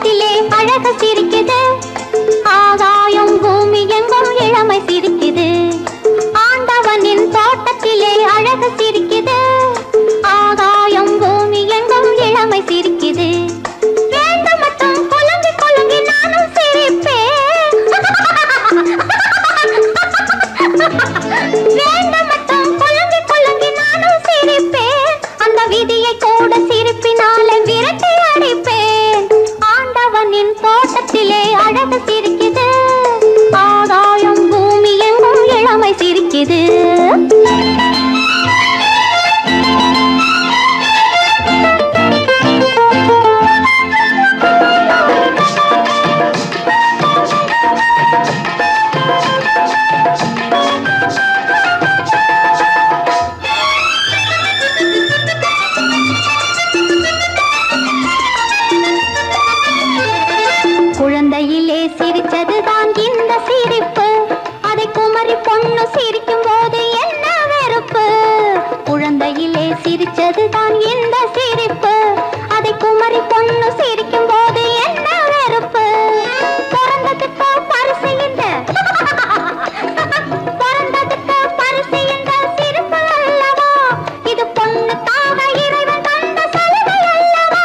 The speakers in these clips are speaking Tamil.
தோட்டத்திலே அழகு சிரிக்குது ஆகாயம் பூமி எங்கும் இளமை சிரிக்குது ஆண்டவனின் தோட்டத்திலே அழகு சிரிக்குது ஆகாயம் பூமி எங்கும் இளமை சிரிக்குது வேண்டு மட்டும் குலுங்கி குலுங்கி நானும் சிரிப்பேன் வேண்டு மட்டும் குலுங்கி குலுங்கி நானும் சிரிப்பேன் அந்த விதியை கூட சிரிப்பினாலே விரட்டி அடிப்பேன் ஆண்டவனின் தோட்டத்திலே அழகு சிரிக்குது ஆதாயம் பூமி எங்கும் இளமை சிரிக்குது குழந்தையிலே சிரிச்சதுதான் இந்த சிரிப்பு அதை குமரி பொண்ணு சிரிக்கும் போது என்ன வெறுப்பு குழந்தையிலே சிரிச்சதுதான் இந்த சிரிப்பு அதை குமரி பொண்ணு சிரிக்கும் போது என்ன வெறுப்பு பிறந்ததுக்கு பரிசு இந்த பிறந்ததுக்கு பரிசு இந்த சிரிப்பு அல்லவா இது பொண்ணுக்காக இறைவன் தந்த சலுகை அல்லவா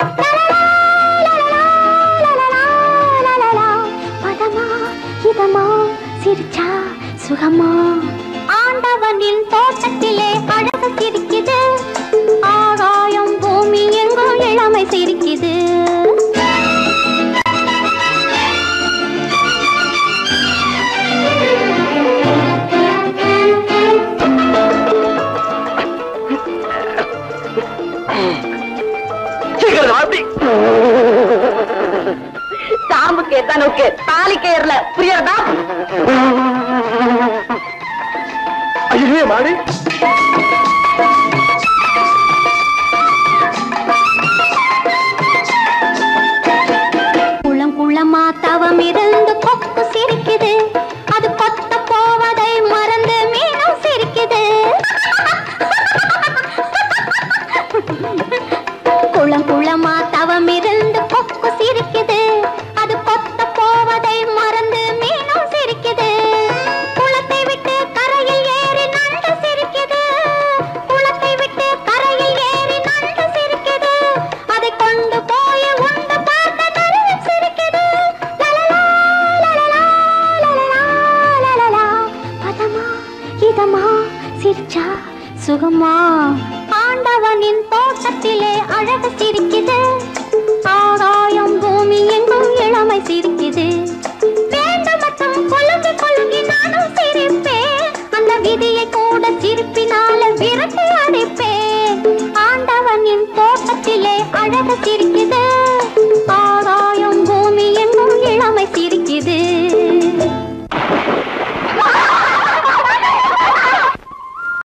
லலலா, பதமா இதமா சிரிச்சா சுகமா ஆண்டவனின் தோட்டத்திலே அழகு சிரிக்குது ஆகாயம் பூமி எங்கும் இளமை சிரிக்குது சீக்கிரம் அப்படி சாம்புக்கு எத்தனை நோக்கு தாலி கயிறுல புரியறதா ஐயோ மாடி குளம் குளமா தவம் இருந்து கொக்கு சிரிக்குது அது கொத்த போவதை மறந்து மீனும் சிரிக்குது குளம் குளமா தவம் இருந்து கொக்கு சிரிக்குது அது கொத்த போவதை மறந்து மீனும் சிரிக்குது குளத்தை விட்டு கரையில் ஏறி நண்டு சிரிக்குது குளத்தை விட்டு கரையில் ஏறி நண்டு சிரிக்குது அதை கொண்டு போய் உண்டு பார்த்த நரியும் சிரிக்குது லலலா, லலலா, லலலா, லலலா. பதமா இதமா சிரிச்சா சுகமா ஆண்டவனின் தோட்டத்திலே அழகு சிரிக்குது ஆகாயம் பூமி எங்கும் இளமை சிரிக்குது வேண்டு மட்டும் குலுங்கி குலுங்கி நானும் சிரிப்பேன் அந்த விதியை கூட சிரிப்பினால விரட்டி அடிப்பேன் ஆண்டவனின் தோட்டத்திலே அழகு சிரிக்குது